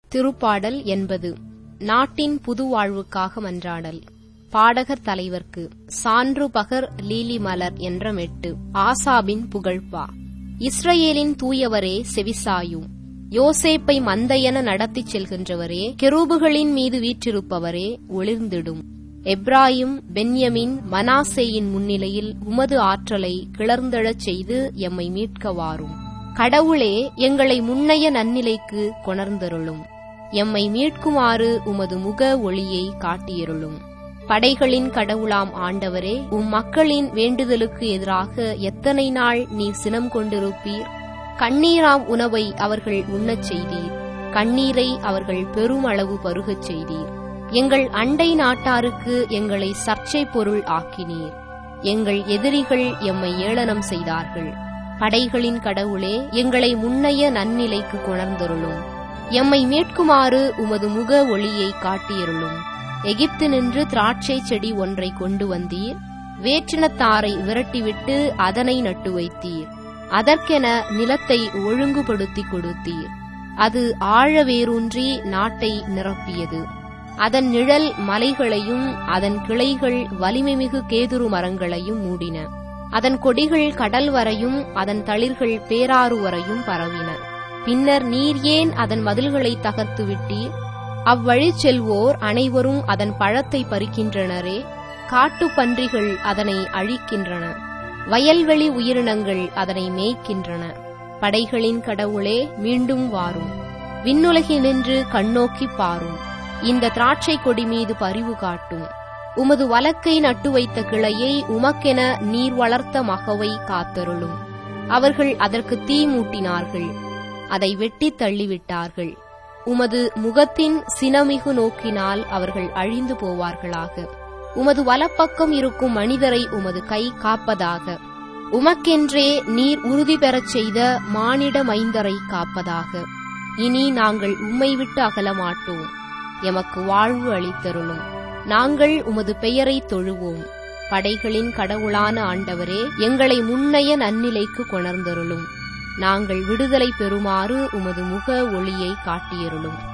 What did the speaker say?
திருப்பாடல் என்பது நாட்டின் புது வாழ்வுக்காக மன்றாடல் பாடகர் தலைவர்க்கு சான்று பகர் லீலி மலர் என்ற மெட்டு ஆசாபின் புகழ்பா இஸ்ரவேலின் தூயவரே செவிசாயும் யோசேப்பை மந்தையென நடத்திச் செல்கின்றவரே கெரூபுகளின் மீது வீற்றிருப்பவரே ஒளிர்ந்திடும் எப்ராயிம் பென்யமின் மனாசேயின் முன்னிலையில் உமது ஆற்றலை கிளர்ந்தெழச் செய்து எம்மை மீட்க வாரும் கடவுளே எங்களை முன்னைய நன்னிலைக்கு கொணர்ந்தருளும் எம்மை மீட்குமாறு உமது முக ஒளியை காட்டியருளும் படைகளின் கடவுளாம் ஆண்டவரே உம் மக்களின் வேண்டுதலுக்கு எதிராக எத்தனை நாள் நீர் சினம் கொண்டிருப்பீர் கண்ணீராம் உணவை அவர்கள் உண்ணச் செய்தீர் கண்ணீரை அவர்கள் பெருமளவு பருகச் செய்தீர் எங்கள் அண்டை நாட்டாருக்கு எங்களை சர்ச்சை பொருள் ஆக்கினீர் எங்கள் எதிரிகள் எம்மை ஏளனம் செய்தார்கள் படைகளின் கடவுளே எங்களை முன்னைய நன்னிலைக்கு கொணர்ந்தருளும் எம்மை மீட்குமாறு உமது முக ஒளியை காட்டியருளும் எகிப்து நின்று திராட்சை செடி ஒன்றை கொண்டு வந்தீர் வேற்றினத்தாரை விரட்டிவிட்டு அதனை நட்டு வைத்தீர் அதற்கென நிலத்தை ஒழுங்குபடுத்தி கொடுத்தீர் அது ஆழ வேரூன்றி நாட்டை நிரப்பியது அதன் நிழல் மலைகளையும் அதன் கிளைகள் வலிமைமிகு கேதுரு மரங்களையும் மூடின அதன் கொடிகள் கடல் வரையும் அதன் தளிர்கள் பேராறு வரையும் பரவின பின்னர் நீர் ஏன் அதன் மதில்களை தகர்த்து விட்டீர் அவ்வழி செல்வோர் அனைவரும் அதன் பழத்தை பறிக்கின்றனரே காட்டுப் பன்றிகள் அதனை அழிக்கின்றன வயல்வெளி உயிரினங்கள் அதனை மேய்க்கின்றன படைகளின் கடவுளே மீண்டும் வாரும் விண்ணுலகினின்று கண்ணோக்கி பாரும் இந்த திராட்சை கொடி மீது பரிவு காட்டும் உமது வலக்கை நட்டு வைத்த கிளையை உமக்கென நீர் வளர்த்த மகவை காத்தருளும் அவர்கள் அதற்கு தீ மூட்டினார்கள் அதை வெட்டித் தள்ளிவிட்டார்கள் உமது முகத்தின் சினமிகு நோக்கினால் அவர்கள் அழிந்து போவார்களாக உமது வலப்பக்கம் இருக்கும் மனிதரை உமது கை காப்பதாக உமக்கென்றே நீர் உறுதி பெறச் செய்த மானிட மைந்தரை காப்பதாக இனி நாங்கள் உம்மை விட்டு அகலமாட்டோம் எமக்கு வாழ்வு அளித்தருளும் நாங்கள் உமது பெயரை தொழுவோம் படைகளின் கடவுளான ஆண்டவரே எங்களை முன்னைய நன்னிலைக்கு கொணர்ந்தருளும் நாங்கள் விடுதலை பெறுமாறு உமது முக ஒளியை காட்டியருளும்